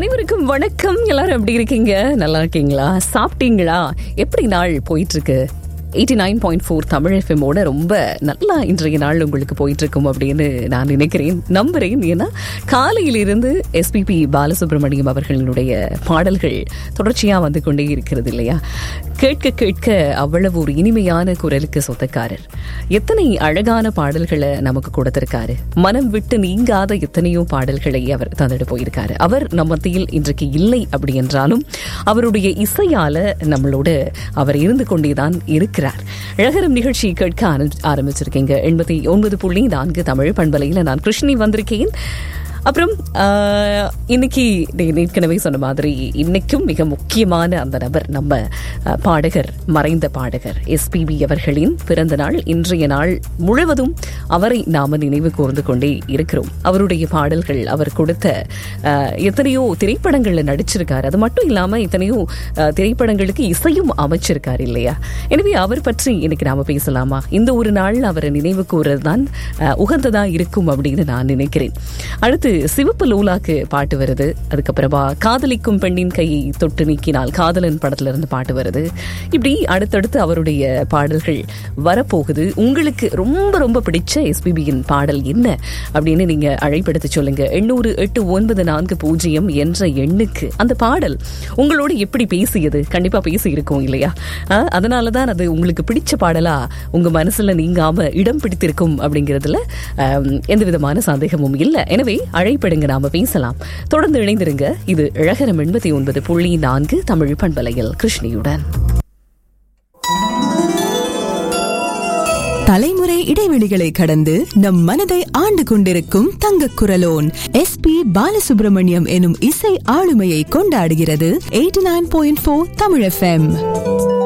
அனைவருக்கும் வணக்கம் எல்லாரும் எப்படி இருக்கீங்க நல்லா இருக்கீங்களா சாப்பிட்டீங்களா எப்படி நாள் போயிட்டு இருக்கு eighty nine point four Tamil எஃப்எம்மோட ரொம்ப நல்லா இன்றைய நாள் உங்களுக்கு போயிட்டு இருக்கும் அப்படின்னு நான் நினைக்கிறேன் நம்புறேன் ஏன்னா காலையிலிருந்து எஸ்பிபி பாலசுப்ரமணியம் அவர்களுடைய பாடல்கள் தொடர்ச்சியாக வந்து கொண்டே இருக்கிறது இல்லையா கேட்க கேட்க அவ்வளவு ஒரு இனிமையான குரலுக்கு சொந்தக்காரர் எத்தனை அழகான பாடல்களை நமக்கு கொடுத்திருக்காரு மனம் விட்டு நீங்காத எத்தனையோ பாடல்களை அவர் தந்துட்டு போயிருக்காரு அவர் நம் மத்தியில் இன்றைக்கு இல்லை அப்படி என்றாலும் அவருடைய இசையால நம்மளோட அவர் இருந்து கொண்டேதான் இருக்கிறார் அழகரம் நிகழ்ச்சி கேட்க ஆரம்பி- ஆரம்பிச்சிருக்கீங்க எண்பத்தி ஒன்பது புள்ளி நான்கு தமிழ் பண்பலையில் நான் கிருஷ்ணி வந்திருக்கேன் அப்புறம் ஆஹ், இன்னைக்கு நீ- ஏற்கனவே சொன்ன மாதிரி இன்னைக்கும் மிக முக்கியமான அந்த நபர் நம்ம ஆஹ், பாடகர் மறைந்த பாடகர் எஸ்பிபி அவர்களின் பிறந்த நாள் இன்றைய நாள் முழுவதும் அவரை நாம நினைவு கூர்ந்து கொண்டே இருக்கிறோம் அவருடைய பாடல்கள் அவர் கொடுத்த ஆஹ், எத்தனையோ திரைப்படங்கள்ல நடிச்சிருக்காரு அது மட்டும் இல்லாம எத்தனையோ ஆஹ், திரைப்படங்களுக்கு இசையும் அமைச்சிருக்காரு இல்லையா எனவே அவர் பற்றி இன்னைக்கு நாம பேசலாமா இந்த ஒரு நாள் அவரை நினைவு கூறுறது தான் உகந்ததா இருக்கும் அப்படின்னு நான் நினைக்கிறேன் அடுத்து சிவப்பு லோலாக்கு பாட்டு வருது அதுக்கப்புறமா காதலிக்கும் பெண்ணின் கையை தொட்டு நீக்கினால் காதலன் படத்துல இருந்து பாட்டு வருது இப்படி அடுத்தடுத்து அவருடைய பாடல்கள் வரப்போகுது உங்களுக்கு ரொம்ப ரொம்ப பிடிச்ச எஸ்பிபியின் பாடல் என்ன அப்படின்னு நீங்க அழைப்படுத்தி சொல்லுங்க எண்ணூறு எட்டு ஒன்பது நான்கு பூஜ்ஜியம் என்ற எண்ணுக்கு அந்த பாடல் உங்களோட எப்படி பேசியது கண்டிப்பா பேசி இருக்கும் இல்லையா ஆஹ், அதனாலதான் அது உங்களுக்கு பிடிச்ச பாடலா உங்க மனசுல நீங்காம இடம் பிடித்திருக்கும் அப்படிங்கிறதுல ஆம், எந்த விதமான சந்தேகமும் இல்லை எனவே அழைப்படுங்க நாம பேசலாம் தொடர்ந்து இணைந்திருங்க இது இழகரம் எண்பத்தி ஒன்பது புள்ளி நான்கு தமிழ் பண்பலையில் கிருஷ்ணியுடன் தலைமுறை இடைவெளிகளை கடந்து நம் மனதை ஆண்டு கொண்டிருக்கும் தங்க குரலோன் எஸ் பி பாலசுப்ரமணியம் எனும் இசை ஆளுமையை கொண்டாடுகிறது eighty nine point four Tamil FM